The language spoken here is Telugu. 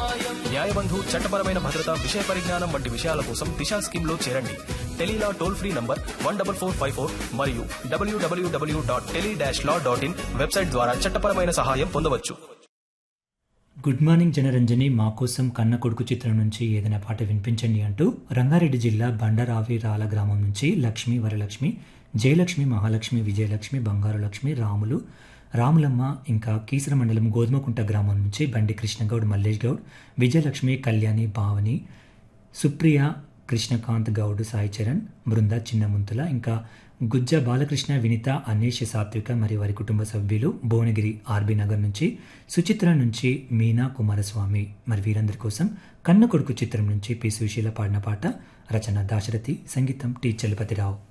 న్యాయబంధు చట్టపరమైన భద్రత విషయ పరిజ్ఞానం వంటి విషయాల కోసం దిశా స్కీమ్ లో చేరండి tele law toll free number one double four five four మరియు W W W dot tele dash law dot in website ద్వారా చట్టపరమైన సహాయం పొందవచ్చు గుడ్ మార్నింగ్ జనరంజని మా కోసం కన్న కొడుకు చిత్రం నుంచి ఏదైనా పాట వినిపించండి అంటూ రంగారెడ్డి జిల్లా బండరావి రాల గ్రామం నుంచి లక్ష్మి వరలక్ష్మి జయలక్ష్మి మహాలక్ష్మి విజయలక్ష్మి బంగారు లక్ష్మి రాములు రాములమ్మ ఇంకా కీసర మండలం గోధుమకుంట గ్రామం నుంచి బండి కృష్ణగౌడ్ మల్లేష్ గౌడ్ విజయలక్ష్మి కళ్యాణి భావని సుప్రియ కృష్ణకాంత్ గౌడ్ సాయి చరణ్ బృంద చిన్నముంతుల ఇంకా గుజ్జ బాలకృష్ణ వినిత అనేష్ సాత్విక మరియు వారి కుటుంబ సభ్యులు భువనగిరి ఆర్బీ నగర్ నుంచి సుచిత్ర నుంచి మీనా కుమారస్వామి మరి వీరందరి కోసం కన్న కొడుకు చిత్రం నుంచి పి సుశీల పాడిన పాట రచన దాశరథి సంగీతం టి చలపతిరావు